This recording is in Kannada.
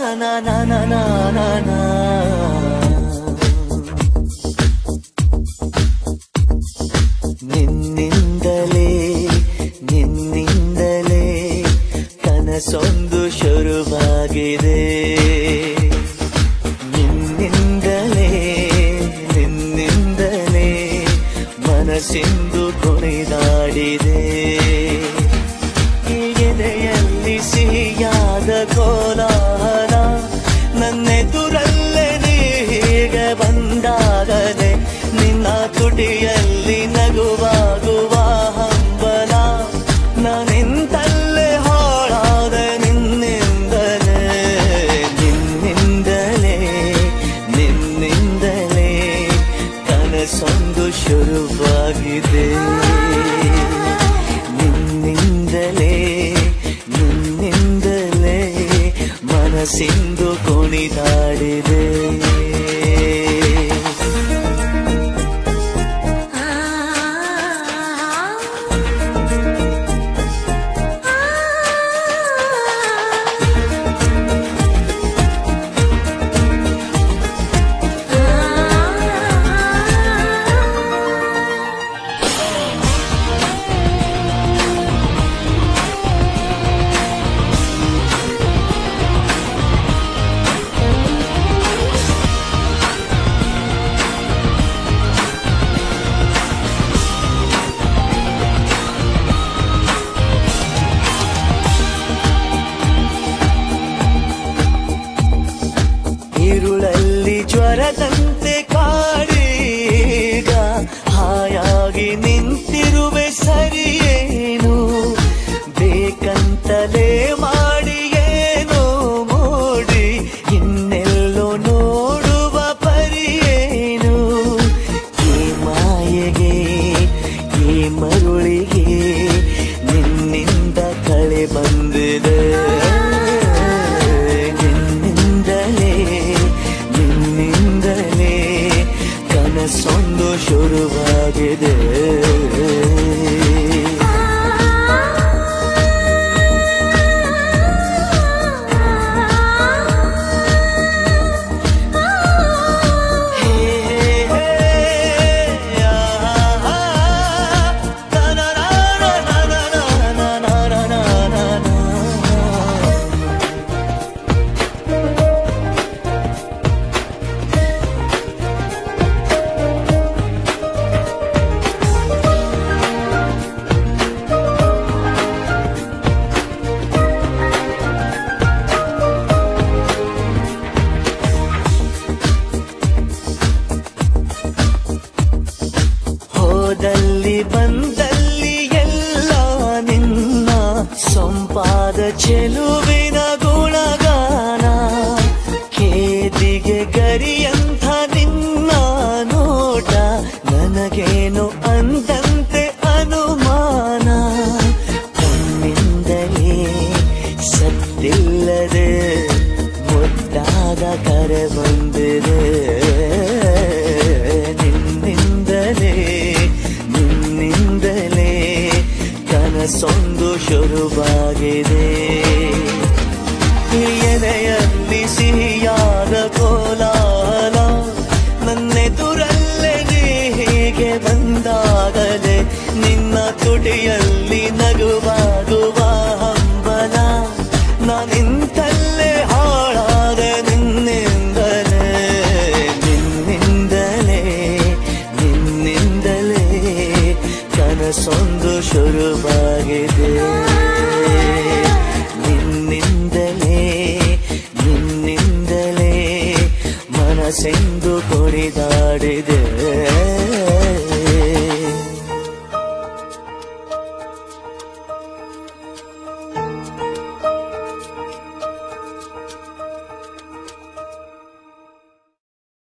ನಾ ನಾ ನಾ ನಾ ನಾ ನಾ. ನಿನ್ನಿಂದಲೇ ನಿನ್ನಿಂದಲೇ ಕನಸೊಂದು ಶುರುವಾಗಿದೆ ನಿನ್ನಿಂದಲೇ ನಿನ್ನಿಂದಲೇ ಮನಸ್ಸಿಂದು ಕುಣಿದಾಡಿದೆ ಈ ಎದೆಯಲ್ಲಿ ಸಿಹಿಯಾದ ಕೋಲಾಹಲ ನನ್ನೆದುರಲ್ಲೇ ನೀ ಹೀಗೆ ಬಂದಾಗಲೇ ನಿನ್ನ ತುಟಿಯಲ್ಲಿ ನಗುವಾಗುವ ಹಂಬಲ ನಾನಿಂತಲ್ಲೇ ಹಾಳಾದ ನಿನ್ನಿಂದಲೇ ನಿನ್ನಿಂದಲೇ ನಿನ್ನಿಂದಲೇ ಕನಸೊಂದು ಶುರುವಾಗಿದೆ ನಿನ್ನಿಂದಲೇ ನಿನ್ನಿಂದಲೇ ಮನಸ್ಸಿಂದು ಕುಣಿದಾಡಿದೆ ഇരുളಲ್ಲಿ ಜ್ವರದಂತೆ ಕಾಡೀಗ ಹಾಯಾಗಿ ನಿಂತಿರುವೆ ಸರಿಯೇನು ಬೇಕಂತಲೇ ಮಾಡಿ ಏನೋ ಮೋಡಿ ಇನ್ನೆಲ್ಲೋ ನೋಡುವ ಪರಿಯೇನು ಈ ಮಾಯೆಗೆ ಈ ಮರುಳಿಗೆ ನಿನ್ನಿಂದ ಕಳೆ ಬಂದಿದೆ ನಿನ್ನಿಂದಲೇ ನಿನ್ನಿಂದಲೇ ಕನಸೊಂದು ಶುರುವಾಗಿದೆ ಹೇ ಹೇ ಆ ಆ ನಾ ನಾ ನಾ ನಾ ನಾ ನಾ ನಾ ನಾ ನಾ ನಾ ನಾ. ಹೋದಲ್ಲಿ ಬಂದಲ್ಲಿ ಎಲ್ಲ ನಿನ್ನ ಸೊಂಪಾದ ಚೆಲುವಿನ ಗುಣಗಾನ ಕೇದಿಗೆ ಗರಿಯಂಥ ನಿನ್ನ ನೋಟ ನನಗೇನು ಅಂದಂತೆ ಅನುಮಾನ ಕಣ್ಣಿಂದಲೇ ಸತ್ತಿಲ್ಲದೆ ಮುದ್ದಾದ ಕರೆ ಬಂದಿದೆ ನಿನ್ನಿಂದಲೇ ನಿನ್ನಿಂದಲೇ ಕನಸೊಂದು ಶುರುವಾಗಿದೆ ಎದೆಯಲ್ಲಿ ಸಿಹಿಯಾದ ಕೋಲಾಹಲ ನನ್ನೆದುರಲ್ಲೇ ನೀ ಹೀಗೆ ಬಂದಾಗಲೇ ನಿನ್ನ ತುಟಿಯಲ್ಲಿ ನಗುವಾಗುವ ಹಂಬಲ ನಾನಿಂತಲ್ಲೇ ಹಾಳಾದ ನಿನ್ನಿಂದಲೇ ನಿನ್ನಿಂದಲೇ ನಿನ್ನಿಂದಲೇ ಕನಸೊಂದು ಶುರುವಾಗಿದೆ ನಿನ್ನಿಂದಲೇ ನಿನ್ನಿಂದಲೇ ಮನಸ್ಸೆಂದು ಕುಣಿದಾಡಿದೆ